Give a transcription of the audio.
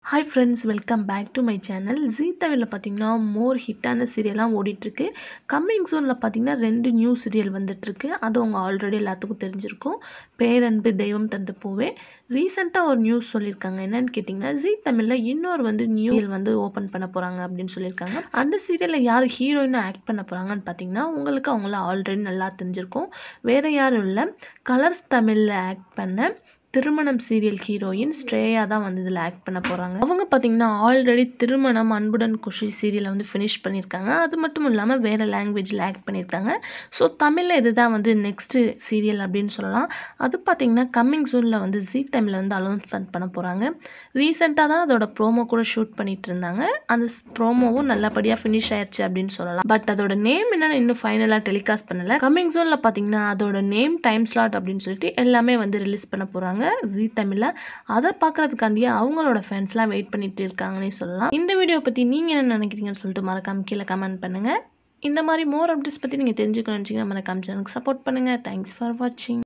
hi friends welcome back to my channel Zee தமிழில் பார்த்தீங்கன்னா மோர் ஹிட்டான சீரியலாக ஓடிட்டுருக்கு கம்மிங் சூனில் பார்த்தீங்கன்னா ரெண்டு நியூ சீரியல் வந்துட்டுருக்கு அது அவங்க ஆல்ரெடி எல்லாத்துக்கும் தெரிஞ்சிருக்கும் பேரன்பு தெய்வம் தந்த பூவே ரீசெண்டாக ஒரு நியூஸ் சொல்லியிருக்காங்க என்னன்னு கேட்டிங்கன்னா ஜீ தமிழில் இன்னொரு வந்து நியூ வந்து ஓப்பன் பண்ண போகிறாங்க அப்படின்னு சொல்லியிருக்காங்க அந்த சீரியலில் யார் ஹீரோயினாக ஆக்ட் பண்ண போகிறாங்கன்னு பார்த்தீங்கன்னா உங்களுக்கு அவங்கள ஆல்ரெடி நல்லா தெரிஞ்சிருக்கும் வேறு யாரும் இல்லை கலர்ஸ் தமிழில் ஆக்ட் பண்ண திருமணம் சீரியல் ஹீரோயின் ஸ்ரேயா தான் வந்து இதில் ஆக்ட் பண்ண போகிறாங்க அவங்க பார்த்தீங்கன்னா ஆல்ரெடி திருமணம் அன்புடன் குஷி சீரியலை வந்து ஃபினிஷ் பண்ணியிருக்காங்க அது மட்டும் இல்லாமல் வேறு லாங்குவேஜில் ஆக்ட் பண்ணியிருக்காங்க ஸோ தமிழில் இதுதான் வந்து நெக்ஸ்ட்டு சீரியல் அப்படின்னு சொல்லலாம் அது பார்த்தீங்கன்னா கம்மிங் சூனில் வந்து ஜீ தமிழில் வந்து அனௌன்ஸ்மெண்ட் பண்ண போகிறாங்க ரீசெண்டாக தான் அதோட ப்ரோமோ கூட ஷூட் பண்ணிட்டு இருந்தாங்க அந்த ப்ரோமோவும் நல்லபடியாக ஃபினிஷ் ஆயிடுச்சு அப்படின்னு சொல்லலாம் பட் அதோட நேம் என்னன்னு இன்னும் ஃபைனலாக டெலிகாஸ்ட் பண்ணலை கம்மிங் சூனில் பார்த்தீங்கன்னா அதோட நேம் டைம் ஸ்லாட் அப்படின்னு சொல்லிட்டு எல்லாமே வந்து ரிலீஸ் பண்ண போகிறாங்க ஜீ தமிழில் அதை பார்க்கறதுக்காண்டியே அவங்களோட ஃபேன்ஸ்லாம் வெயிட் பண்ணிட்டு இருக்காங்கன்னே சொல்லலாம் இந்த வீடியோ பற்றி நீங்கள் என்ன நினைக்கிறீங்கன்னு சொல்லிட்டு மறக்காம கீழே கமெண்ட் பண்ணுங்கள் இந்த மாதிரி மோர் அப்டேட்ஸ் பற்றி நீங்கள் தெரிஞ்சுக்கணும்னு நினச்சிங்கன்னா மறக்காம சேனலுக்கு சப்போர்ட் பண்ணுங்கள் தேங்க்ஸ் ஃபார் வாட்சிங்